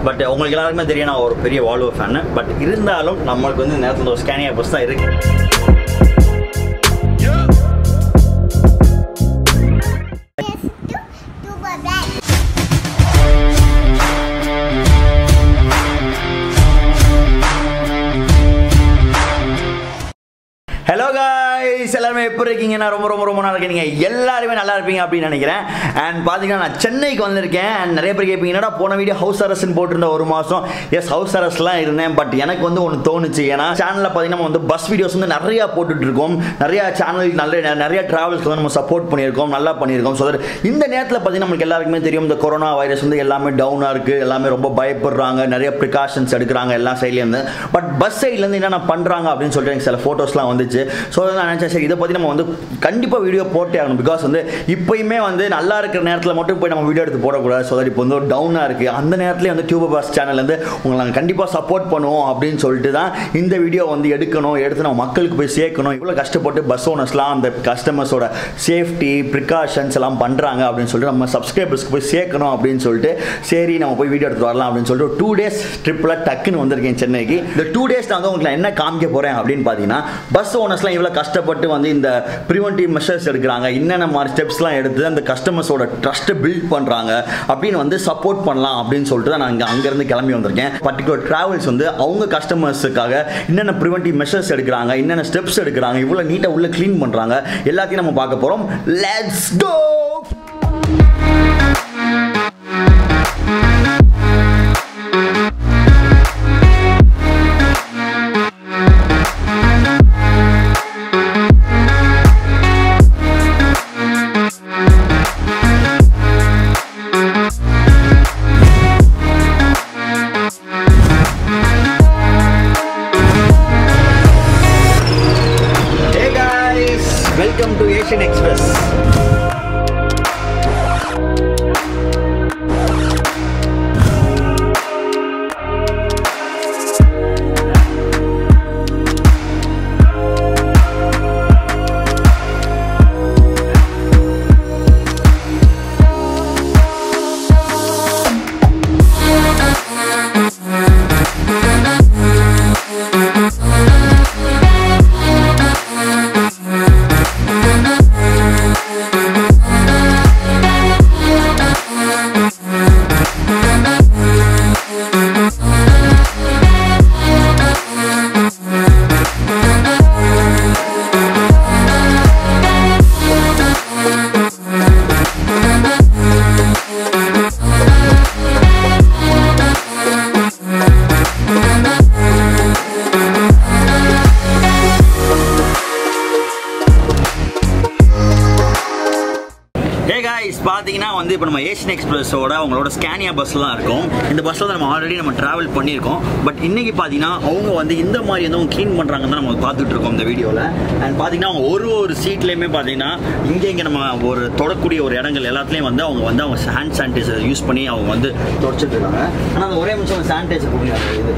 But உங்களுக்கு எல்லாருக்குமே தெரியும் நான் ஒரு பெரிய வால்வோ ஃபேன் பட் இருந்தாலும் நம்மளுக்கு வந்து இந்த நேரத்தில் ஒரு ஸ்கேனியா பஸ் தான் இருக்கு ஹலோ காய்ஸ் எல்லாருமே எப்படி இருக்கீங்க நான் ரொம்ப ரொம்ப ரொம்ப நல்லா இருக்கேன் நீங்கள் எல்லாருமே நல்லா இருப்பீங்க அப்படின்னு நினைக்கிறேன் அண்ட் பார்த்தீங்கன்னா நான் சென்னைக்கு வந்திருக்கேன் அண்ட் நிறைய பேர் கேட்பீங்க என்னடா போன வீடியோ ஹவுஸ் அரஸ்ட்னு போட்டிருந்த ஒரு மாதம் எஸ் ஹவுஸ் அரஸ்ட்லாம் இருந்தேன் பட் எனக்கு வந்து ஒன்று தோணுச்சு ஏன்னா சேனலில் பார்த்தீங்கன்னா நம்ம வந்து பஸ் வீடியோஸ் வந்து நிறையா போட்டுட்டு இருக்கோம் நிறையா சேனல் நல்ல நிறைய ட்ராவல்ஸ்க்கு வந்து நம்ம சப்போர்ட் பண்ணியிருக்கோம் நல்லா பண்ணியிருக்கோம் ஸோ இந்த நேரத்தில் பார்த்தீங்கன்னா நமக்கு எல்லாருக்குமே தெரியும் இந்த கொரோனா வைரஸ் வந்து எல்லாமே டவுனாக இருக்குது எல்லாமே ரொம்ப பயப்படுறாங்க நிறைய ப்ரிகாஷன்ஸ் எடுக்கிறாங்க எல்லா சைட்லேருந்து பட் பஸ் சைட்லேருந்து என்னென்ன பண்ணுறாங்க அப்படின்னு சொல்லிட்டு எனக்கு சில ஃபோட்டோஸ்லாம் வந்துச்சு ஸோ நான் நினச்சேன் சரி இதை பற்றி நம்ம வந்து கண்டிப்பாக வீடியோ போட்டே ஆகணும் பிகாஸ் வந்து இப்போயுமே வந்து நல்லா இருக்கிற நேரத்தில் மட்டும் போய் நம்ம வீடியோ எடுத்து போடக்கூடாது ஸோ தட் இப்போ வந்து டவுனாக இருக்குது அந்த நேரத்துலேயே வந்து டியூபர் பஸ் சேனல்லேருந்து உங்களை நாங்கள் கண்டிப்பாக சப்போர்ட் பண்ணுவோம் அப்படின்னு சொல்லிட்டு தான் இந்த வீடியோ வந்து எடுக்கணும் எடுத்து நம்ம மக்களுக்கு போய் சேர்க்கணும் இவ்வளோ கஷ்டப்பட்டு பஸ் ஓனர்ஸ்லாம் அந்த கஸ்டமர்ஸோட சேஃப்டி ப்ரிகாஷன்ஸ் எல்லாம் பண்ணுறாங்க அப்படின்னு சொல்லிட்டு நம்ம சப்ஸ்கிரைபர்ஸ்க்கு போய் சேர்க்கணும் அப்படின்னு சொல்லிட்டு சரி நம்ம போய் வீடியோ எடுத்து வரலாம் அப்படின்னு சொல்லிட்டு டூ டேஸ் ட்ரிப்பில் டக்குன்னு வந்திருக்கேன் சென்னைக்கு இந்த டூ டேஸ் நான் வந்து உங்களுக்கு நான் என்ன காமிக்க போகிறேன் அப்படின்னு பார்த்தீங்கன்னா பஸ் ஓனர்ஸ்லாம் இவ்வளோ கஷ்டப்பட்டு வந்து இந்த ப்ரிவென்டிவ் மெஷர்ஸ் எடுக்கிறாங்க என்னென்ன மாதிரி ஸ்டெப்ஸ்லாம் எடுத்து அந்த கஸ்டமர்ஸோட ட்ரஸ்ட்டை பில்ட் பண்ணுறாங்க அப்படின்னு வந்து சப்போர்ட் பண்ணலாம் அப்படின்னு சொல்லிட்டு தான் நான் இங்கே அங்கேருந்து கிளம்பி வந்திருக்கேன் பர்டிகுலர் ட்ராவல்ஸ் வந்து அவங்க கஸ்டமர்ஸுக்காக என்னென்ன ப்ரிவென்டிவ் மெஷர்ஸ் எடுக்கிறாங்க என்னென்ன ஸ்டெப்ஸ் எடுக்கிறாங்க இவ்வளோ நீட்டாக உள்ள க்ளீன் பண்ணுறாங்க எல்லாத்தையும் நம்ம பார்க்க போகிறோம் let's go Hey guys, welcome to Asian Express. Hey guys பார்த்தீங்கன்னா வந்து இப்போ நம்ம ஏஷியன் எக்ஸ்பிரஸோட அவங்களோட ஸ்கேனியா பஸ்லாம் இருக்கும் இந்த பஸ்ஸில் நம்ம ஆல்ரெடி நம்ம ட்ராவல் பண்ணியிருக்கோம் பட் இன்னைக்கு பார்த்தீங்கன்னா அவங்க வந்து இந்த மாதிரி வந்து அவங்க க்ளீன் பண்ணுறாங்கன்னு தான் நம்ம பார்த்துட்டு இருக்கோம் இந்த வீடியோவில் அண்ட் பார்த்தீங்கன்னா அவங்க ஒரு ஒரு சீட்லேயுமே பார்த்தீங்கன்னா இங்கே இங்கே நம்ம ஒரு தொடக்கூடிய ஒரு இடங்கள் எல்லாத்துலேயும் வந்து அவங்க வந்து அவங்க ஹேண்ட் சானிடைசர் யூஸ் பண்ணி அவங்க வந்து தொடச்சிட்டு இருக்காங்க ஆனால் அந்த ஒரே நிமிஷம் சானிடைசர் கொடுங்க அந்த இது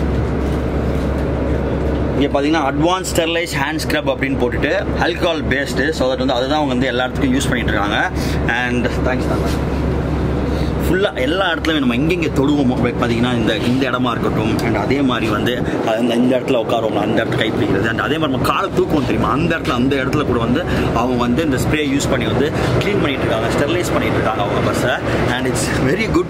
இங்கே பார்த்தீங்கன்னா அட்வான்ஸ் ஸ்டெர்லைஸ் ஹேண்ட் ஸ்க்ரப் அப்படின்னு போட்டுட்டு ஆல்கஹால் பேஸ்டு ஸோ தட் வந்து அதுதான் அவங்க வந்து எல்லா இடத்துக்கும் யூஸ் பண்ணிட்டு இருக்காங்க அண்ட் தேங்க்ஸ் தான் ஃபுல்லாக எல்லா இடத்துலையும் நம்ம எங்கெங்கே தொடுவோம் பார்த்தீங்கன்னா இந்த இந்த இடமா இருக்கட்டும் அண்ட் அதே மாதிரி வந்து அந்த இந்த இடத்துல உட்காருவோம் அந்த இடத்துல கை பிடிக்கிறது அண்ட் அதே மாதிரி நம்ம காலை தூக்குவோம் தெரியுமா அந்த இடத்துல அந்த இடத்துல கூட வந்து அவங்க வந்து இந்த ஸ்ப்ரே யூஸ் பண்ணி வந்து க்ளீன் பண்ணிட்டு இருக்காங்க ஸ்டெர்லைஸ் பண்ணிட்டு இருக்காங்க அவங்க பஸ்ஸை and it's very good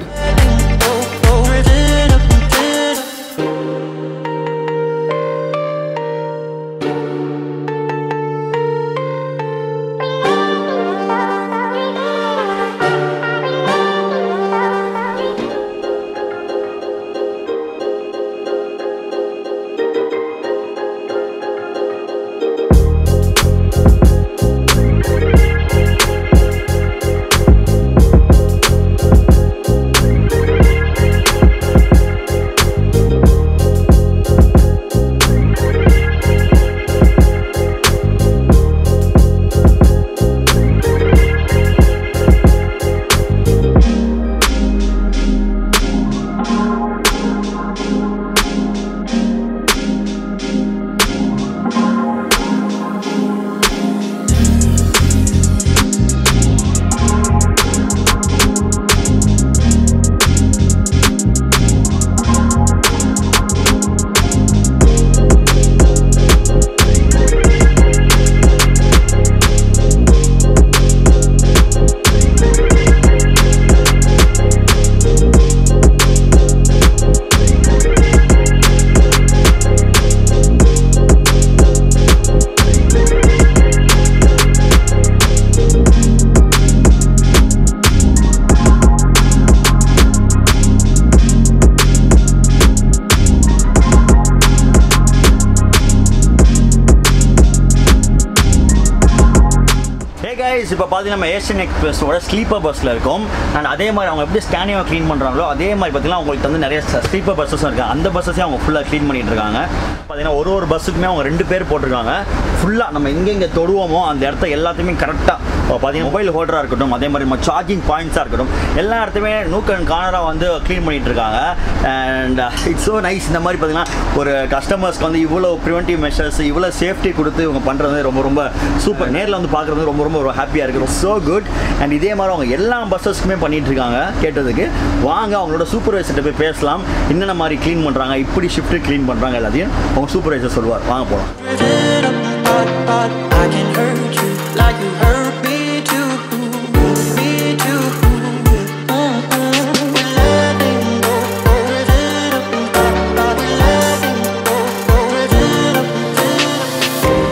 guys இப்போ பார்த்தீங்கன்னா நம்ம ஏஷியன் எக்ஸ்பிரஸோட ஸ்லீப்பர் பஸ்ஸில் இருக்கும் அண்ட் அதே மாதிரி அவங்க எப்படி ஸ்கேனியாக க்ளீன் பண்ணுறாங்களோ அதே மாதிரி பார்த்தீங்கன்னா அவங்களுக்கு வந்து நிறைய ஸ்லீப்பர் பஸ்ஸஸும் இருக்குது அந்த பஸ்ஸஸையும் அவங்க ஃபுல்லாக க்ளீன் பண்ணிட்டு இருக்காங்க பார்த்தீங்கன்னா ஒரு ஒரு பஸ்ஸுக்குமே அவங்க ரெண்டு பேர் போட்டிருக்காங்க ஃபுல்லாக நம்ம எங்கெங்கே தொடுவோமோ அந்த இடத்த எல்லாத்தையுமே கரெக்டாக பார்த்தீங்கன்னா மொபைல் ஹோல்டராக இருக்கட்டும் அதே மாதிரி நம்ம சார்ஜிங் பாயிண்ட்ஸாக இருக்கட்டும் எல்லா இடத்துமே நூக் அண்ட் கார்னராக வந்து க்ளீன் பண்ணிட்டு இருக்காங்க அண்ட் இட்ஸ் ஸோ நைஸ் இந்த மாதிரி பார்த்தீங்கன்னா ஒரு கஸ்டமர்ஸ்க்கு வந்து இவ்வளோ ப்ரிவென்டிவ் மெஷர்ஸ் இவ்வளோ சேஃப்டி கொடுத்து இவங்க பண்ணுறது ரொம்ப ரொம்ப சூப்பர் நேரில் வந்து பார்க்குறது ரொம்ப ரொம்ப ஒரு ஹாப்பியாக இருக்குது ஸோ குட் அண்ட் இதே மாதிரி அவங்க எல்லா பஸ்ஸஸ்க்குமே பண்ணிட்டு இருக்காங்க கேட்டதுக்கு வாங்க அவங்களோட சூப்பர்வைசர்கிட்ட போய் பேசலாம் என்னென்ன மாதிரி க்ளீன் பண்ணுறாங்க இப்படி ஷிஃப்ட் க்ளீன் பண்ணுறாங்க எல்லாத்தையும் அவங்க சூப்பர்வைசர் சொல்லுவார் வாங்க போகலாம் I can hurt you like you hurt me too, me too. Mm-mm. We're letting go, live it up and pop, pop. We're letting go, live it up and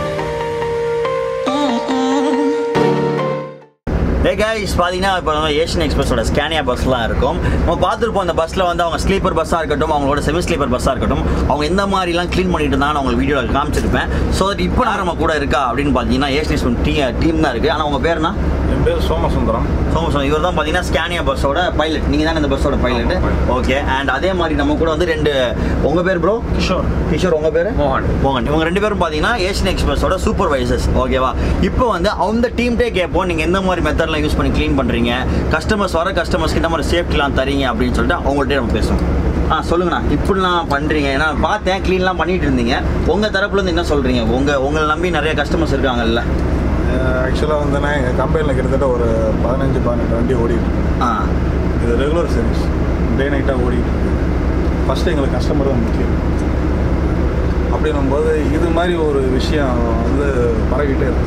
day guys பார்த்தீங்கன்னா இப்போ வந்து Asian எக்ஸ்பிரஸோட Scania பஸ்லாம் இருக்கும் நம்ம பார்த்துருப்போம் அந்த பஸ்ஸில் வந்து அவங்க ஸ்லீப்பர் பஸ்ஸாக இருக்கட்டும் அவங்களோட செமி ஸ்லீப்பர் பஸ்ஸாக இருக்கட்டும் அவங்க எந்த மாதிரிலாம் க்ளீன் பண்ணிட்டு இருந்தாங்க உங்களுக்கு வீடியோவில் காமிச்சிருப்பேன் ஸோ தட் இப்போ நான் நம்ம கூட இருக்கா அப்படின்னு பார்த்தீங்கன்னா ஏஷியன் எக்ஸ்பிரஸ் டீ டீம் தான் இருக்குது ஆனால் உங்கள் பேர்னா என் பேர் சோமசுந்தரம் சோமசம் இவர் தான் பார்த்தீங்கன்னா ஸ்கேனியா பஸ்ஸோட பைலட் நீங்கள் தான் இந்த பஸ்ஸோட பைலட் ஆமா, pilot. ஓகே அண்ட் அதே மாதிரி நம்ம கூட வந்து ரெண்டு உங்கள் பேர் ப்ரோ கிஷோர் கிஷோர் உங்கள் பேர் மோகன் மோகன் இவங்க ரெண்டு பேரும் பார்த்தீங்கன்னா ஏஷியன் எக்ஸ்பிரஸோட சூப்பர்வைசர்ஸ் ஓகேவா இப்போ வந்து அந்த டீம்டே கேட்போம் நீங்கள் எந்த மாதிரி மெத்தட்லாம் யூஸ் பண்ணி க்ளீன் பண்ணுறீங்க கஸ்டமர்ஸ் வர கஸ்டமர்ஸ்க்கு இந்த மாதிரி சேஃப்டிலாம் தரீங்க அப்படின்னு சொல்லிட்டு அவங்கள்ட்ட நம்ம பேசுவோம் ஆ சொல்லுங்கண்ணா இப்படிலாம் பண்ணுறீங்க ஏன்னா பார்த்தேன் க்ளீன்லாம் பண்ணிட்டு இருந்தீங்க உங்கள் தரப்புலேருந்து என்ன சொல்கிறீங்க உங்கள் உங்களை நம்பி நிறைய கஸ்டமர்ஸ் இருக்காங்கல்ல ஆக்சுவலாக வந்து நான் எங்கள் கம்பெனியில் கிட்டத்தட்ட ஒரு பதினஞ்சு பதினெட்டு வண்டி ஓடிட்டு இருக்கு. ஆ இது ரெகுலர் சர்வீஸ் டே நைட்டாக ஓடிட்டு இருக்கு. ஃபஸ்ட்டு எங்களுக்கு கஸ்டமர் தான் முக்கியம் அப்படின்னும்போது இது மாதிரி ஒரு விஷயம் வந்து பரவிட்டே இருக்கு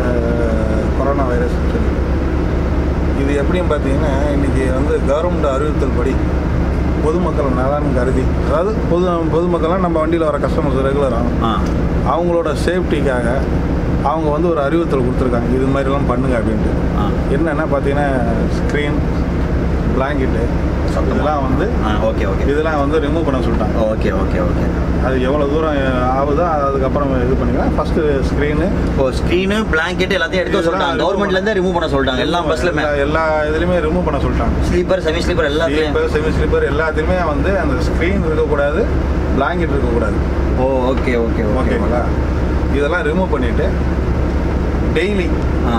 அஹ் கொரோனா வைரஸ் சொல்லி இது எப்படின்னு பார்த்தீங்கன்னா இன்றைக்கி வந்து கவர்மெண்ட் அறிவித்தல் படி பொதுமக்கள் நலன் கருதி அதாவது பொது பொதுமக்கள்லாம் நம்ம வண்டியில் வர கஸ்டமர்ஸ் ரெகுலராக ஆ அவங்களோட சேஃப்டிக்காக அவங்க வந்து ஒரு அறிவுறுத்தல் கொடுத்துருக்காங்க இது மாதிரிலாம் பண்ணுங்க அப்படின்ட்டு ஆ என்னென்னா பார்த்தீங்கன்னா ஸ்க்ரீன் பிளாங்கெட்டு இதெல்லாம் வந்து ஆ ஓகே ஓகே இதெல்லாம் வந்து ரிமூவ் பண்ண சொல்லிட்டாங்க ஓகே ஓகே ஓகே அது எவ்வளோ தூரம் ஆகுதோ அது அதுக்கப்புறம் இது பண்ணிக்கலாம் ஃபஸ்ட்டு ஸ்க்ரீனு இப்போ ஸ்க்ரீனு பிளாங்கெட் எல்லாத்தையும் எடுக்க இதெல்லாம் சொல்லிட்டாங்க remove கவர்மெண்ட்லேருந்து ரிமூவ் பண்ண சொல்லிட்டாங்க எல்லா பஸ்லையுமே எல்லா எல்லா இதுலேயுமே ரிமூவ் பண்ண சொல்லிட்டாங்க ஸ்லீப்பர் செமி ஸ்லீப்பர் எல்லாத்துலேயும் ஸ்லீப்பர் செமி ஸ்லீப்பர் எல்லாத்துலேயுமே வந்து அந்த ஸ்க்ரீன் இருக்கக்கூடாது பிளாங்கெட் இருக்கக்கூடாது ஓ ஓகே ஓகே ஓகே ஓகேங்களா இதெல்லாம் ரிமூவ் பண்ணிவிட்டு டெய்லி ஆ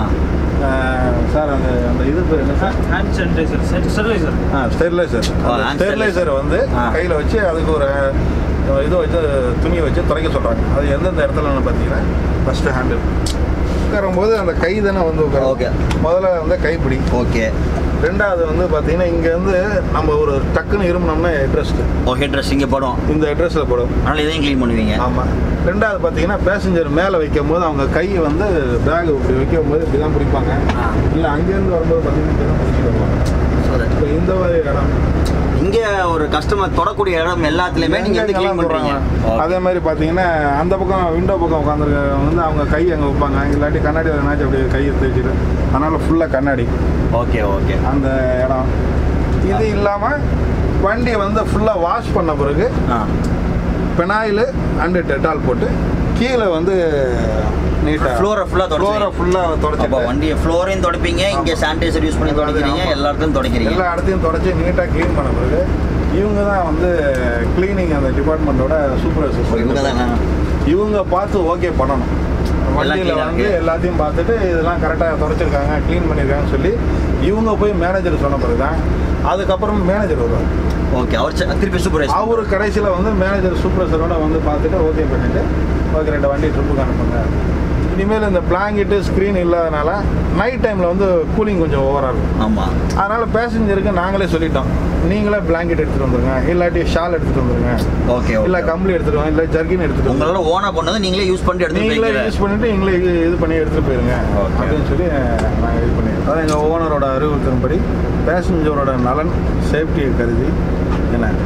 சார் அந்த அந்த இது பேர் என்ன சார் ஹேண்ட் சானிடைசர் ஸ்டெரிலைசர் ஆ ஸ்டெரிலைசர் ஆ, hand ஸ்டெரிலைசர் வந்து ஆ. கையில் வச்சு அதுக்கு ஒரு அஹ், இது வச்சு துணியை வச்சு துடைக்க சொல்கிறாங்க அது எந்தெந்த இடத்துலன்னு பார்த்தீங்கன்னா ஃபஸ்ட்டு ஹேண்டில் உட்காரும்போது அந்த கை தானே வந்து உட்காரும். Okay. முதல்ல வந்து கைப்பிடி ஓகே ரெண்டாவது வந்து பார்த்தீங்கன்னா இங்கேருந்து நம்ம ஒரு டக்குன்னு இருமுனோம்னா ஹெட்ரெஸ்ட் ஓ ஹெட் ட்ரெஸ் இங்கே படம் இந்த ஹெட்ரெஸ்ட்டில் போடும் அதனால இதையும் க்ளீன் பண்ணுவீங்க ஆமாம் ரெண்டாவது பார்த்தீங்கன்னா பேசஞ்சர் மேலே வைக்கும் போது அவங்க கை வந்து பேக் இப்படி வைக்கும் போது இப்படி தான் பிடிப்பாங்க ஆ. இல்லை அங்கேருந்து வரும்போது பார்த்தீங்கன்னா இப்படி தான் பிடிச்சிட்டு வருவாங்க இப்போ இந்த மாதிரி இடம் இங்கே ஒரு கஸ்டமர் தொடக்கூடிய இடம் எல்லாத்துலேயுமே நீங்கள் வந்து க்ளீன் பண்ணுறீங்க அதே மாதிரி பார்த்தீங்கன்னா அந்த பக்கம் விண்டோ பக்கம் உட்காந்துருக்க வந்து அவங்க கை அங்கே வைப்பாங்க இல்லாட்டி கண்ணாடி என்னாச்சும் அப்படியே கையை தேய்ச்சிட்டு அதனால ஃபுல்லாக கண்ணாடி ஓகே ஓகே அந்த இடம் இது இல்லாமல் வண்டியை வந்து ஃபுல்லாக வாஷ் பண்ண பிறகு ஆ பெனாயில் அண்டு டெட்டால் போட்டு கீழே வந்து நீட்டாக ஃப்ளோரை ஃபுல்லாக ஃப்ளோரை தொடச்சி ஃபுல்லாக அப்போ தொடச்சிட்டு வண்டியை ஃப்ளோரையும் தொடப்பீங்க இங்கே சானிடைசர் யூஸ் பண்ணி தொடக்கிறீங்க எல்லா இடத்துலையும் தொடக்கிறீங்க எல்லா இடத்தையும் தொடச்சி நீட்டாக க்ளீன் பண்ண பிறகு இவங்க தான் வந்து க்ளீனிங் அந்த டிபார்ட்மெண்ட்டோட ஓ, சூப்பர்வைசர் இவங்க தானா இவங்க பார்த்து ஓகே பண்ணணும் வண்டியில் clean ஆ வந்து இருக்கு. எல்லாத்தையும் பார்த்துட்டு இதெல்லாம் கரெக்டாக தொடச்சிருக்காங்க க்ளீன் பண்ணியிருக்காங்கன்னு சொல்லி இவங்க போய் மேனேஜர் சொன்ன பிறகு தான் அதுக்கப்புறம் மேனேஜர் வருவார் ஓகே அவர் ச- திருப்பி சூப்பர் அவர் கடைசியில் வந்து மேனேஜர் சூப்பர்வைசரோட வந்து பார்த்துட்டு ஓகே பண்ணிட்டு ஓகே ரெண்டு வண்டி ட்ரிப்புக்கு அனுப்புங்க இனிமேல் இந்த பிளாங்கெட்டு ஸ்க்ரீன் இல்லாதனால நைட் டைமில் வந்து கூலிங் கொஞ்சம் ஓவராக இருக்கும் ஆமாம் அதனால் பேசஞ்சருக்கு நாங்களே சொல்லிட்டோம் நீங்களே பிளாங்கெட் எடுத்துகிட்டு வந்துருங்க இல்லாட்டி ஷால் எடுத்துகிட்டு வந்துருங்க ஓகே இல்லை ஓகே கம்பளி எடுத்துகிட்டு வாங்க இல்லை ஜர்கின் எடுத்துகிட்டு வந்துருங்க உங்களோட ஓனா பண்ணது நீங்களே யூஸ் பண்ணிட்டு எடுத்து நீங்களே போய்க்கிற யூஸ் பண்ணிட்டு நீங்களே இது இது பண்ணி எடுத்துகிட்டு போயிருங்க Okay. அப்படின்னு சொல்லி நாங்கள் இது பண்ணிடுறோம் அதான் எங்கள் ஓனரோட அறிவுறுத்தின்படி பேசஞ்சரோட நலன் சேஃப்டியை கருதி என்ன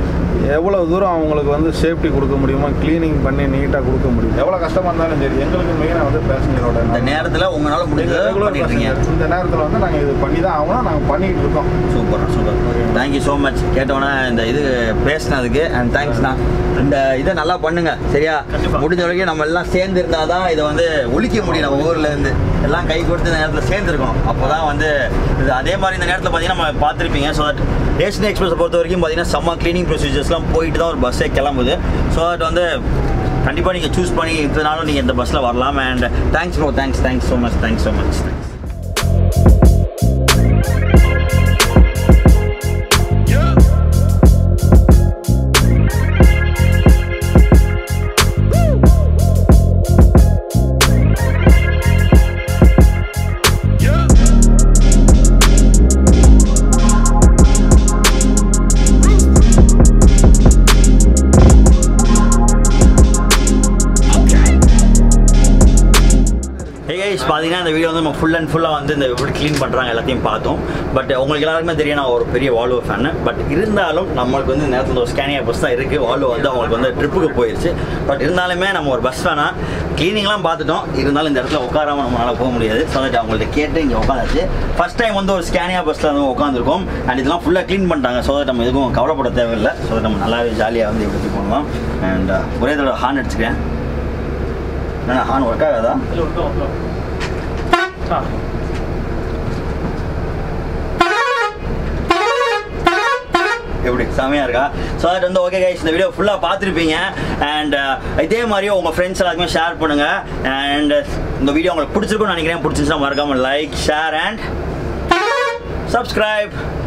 எவ்வளோ தூரம் அவங்களுக்கு வந்து சேஃப்டி கொடுக்க முடியுமோ க்ளீனிங் பண்ணி நீட்டாக கொடுக்க முடியும் எவ்வளோ கஷ்டமாக இருந்தாலும் சரி எங்களுக்கு மெயினாக வந்து பேசஞ்சரோட இந்த நேரத்தில் உங்களால் முடிஞ்சதை ரெகுலர் பண்ணிட்டு இருக்கீங்க இந்த நேரத்தில் வந்து நாங்கள் இது பண்ணி தான் ஆகணும் நாங்கள் பண்ணிக்கிட்டு இருக்கோம் super super thank you so much கேட்டோன்னே இந்த இது பேசினதுக்கு அண்ட் தேங்க்ஸ்ண்ணா இந்த இதை நல்லா பண்ணுங்க சரியா கண்டிப்பா. முடிஞ்ச வரைக்கும் நம்ம எல்லாம் சேர்ந்து இருந்தால் தான் இதை வந்து ஒழிக்க முடியும் நம்ம ஊர்ல இருந்து எல்லாம் கை கொடுத்து இந்த நேரத்தில் சேர்ந்துருக்கோம் அப்போ தான் வந்து இது அதே மாதிரி இந்த நேரத்தில் பார்த்தீங்கன்னா நம்ம பார்த்துருப்பீங்க ஸோ தட் நேஷனல் எக்ஸ்பிரஸ் பொறுத்த வரைக்கும் பார்த்தீங்கன்னா செம்ம க்ளீனிங் ப்ரொசீஜர்ஸ்லாம் போயிட்டு தான் ஒரு பஸ்ஸே கிளம்புது ஸோ தட் வந்து கண்டிப்பாக நீங்கள் சூஸ் பண்ணி இதனாலும் நீங்கள் இந்த பஸ்ஸில் வரலாம் and thanks bro thanks thanks so much thanks so much thanks hey guys பார்த்தீங்கன்னா இந்த வீடியோ வந்து நம்ம ஃபுல் அண்ட் ஃபுல்லாக வந்து இந்த எப்படி க்ளீன் பண்ணுறாங்க எல்லாத்தையும் பார்த்தோம் பட் உங்களுக்கு எல்லாருக்குமே தெரியும் நான் ஒரு பெரிய வால்வோ ஃபேனு பட் இருந்தாலும் நம்மளுக்கு வந்து இந்த நேரத்தில் ஒரு ஸ்கேனியா பஸ் தான் இருக்குது வால்வோ வந்து அவங்களுக்கு வந்து ட்ரிப்புக்கு போயிடுச்சு பட் இருந்தாலுமே நம்ம ஒரு பஸ் வேணா க்ளீனிங்லாம் பார்த்துட்டோம் இருந்தாலும் இந்த இடத்துல உட்காராம நம்மளால போக முடியாது ஸோ தட் அவங்கள்ட்ட கேட்டு இங்கே உட்காந்தாச்சு ஃபர்ஸ்ட் டைம் வந்து ஒரு ஸ்கேனியா பஸ்ஸில் வந்து உட்காந்துருக்கோம் அண்ட் இதெல்லாம் ஃபுல்லாக க்ளீன் பண்ணிட்டாங்க ஸோ தட் நம்ம எதுவும் கவலைப்பட தேவையில்லை ஸோ தட் நம்ம நல்லாவே ஜாலியாக வந்து இப்படி போகலாம் அண்ட் ஒரே தடவை ஹார்ன் அடிச்சுக்கிறேன் என்ன ஹார்ன் ஒர்க் ஆகாதா இல்லை விட்டோம் விட்டோம் ஆ எப்படி செமையா இருக்கா ஸோ தட் வந்து ஓகே கைஸ் இந்த வீடியோ ஃபுல்லாக பார்த்துருப்பீங்க அண்ட் இதே மாதிரி உங்கள் ஃப்ரெண்ட்ஸ் எல்லாருக்குமே ஷேர் பண்ணுங்க அண்ட் இந்த வீடியோ உங்களுக்கு பிடிச்சிருக்கும்னு நினைக்கிறேன் பிடிச்சிருந்தா மறக்காம லைக் ஷேர் அண்ட் சப்ஸ்கிரைப்